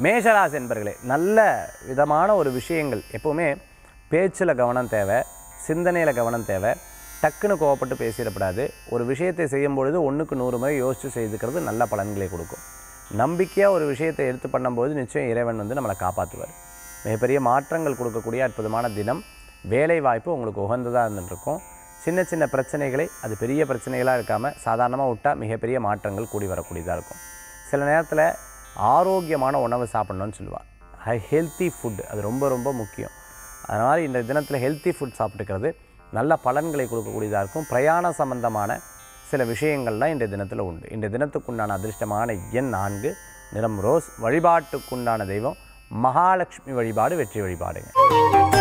மேஷராசி என்பர்களே நல்ல விதமான ஒரு விஷயங்கள் எப்போவுமே பேச்சில் கவனம் தேவை சிந்தனையில் கவனம் தேவை டக்குன்னு கோவப்பட்டு பேசிடக்கூடாது ஒரு விஷயத்தை செய்யும் பொழுது ஒன்றுக்கு நூறு முறை யோசித்து செய்துக்கிறது நல்ல பலன்களை கொடுக்கும் நம்பிக்கையாக ஒரு விஷயத்தை எடுத்து பண்ணும்போது நிச்சயம் இறைவன் வந்து நம்மளை காப்பாற்றுவார் மிகப்பெரிய மாற்றங்கள் கொடுக்கக்கூடிய அற்புதமான தினம் வேலை வாய்ப்பு உங்களுக்கு உகந்ததாக இருந்துருக்கும் சின்ன சின்ன பிரச்சனைகளை அது பெரிய பிரச்சனைகளாக இருக்காமல் சாதாரணமாக விட்டால் மிகப்பெரிய மாற்றங்கள் கூடி வரக்கூடியதாக இருக்கும் சில நேரத்தில் ஆரோக்கியமான உணவு சாப்பிட்ணுன்னு சொல்லுவாள் ஹை ஹெல்த்தி ஃபுட் அது ரொம்ப ரொம்ப முக்கியம் அதனால் இந்த தினத்தில் ஹெல்த்தி ஃபுட் சாப்பிட்டுக்கிறது நல்ல பலன்களை கொடுக்கக்கூடியதாக இருக்கும் பிரயாண சம்பந்தமான சில விஷயங்கள்லாம் இன்றைய தினத்தில் உண்டு இன்றைய தினத்துக்குண்டான அதிர்ஷ்டமான எண் நான்கு நிறம் ரோஸ் வழிபாட்டுக்குண்டான தெய்வம் மகாலட்சுமி வழிபாடு வெற்றி வழிபாடுங்க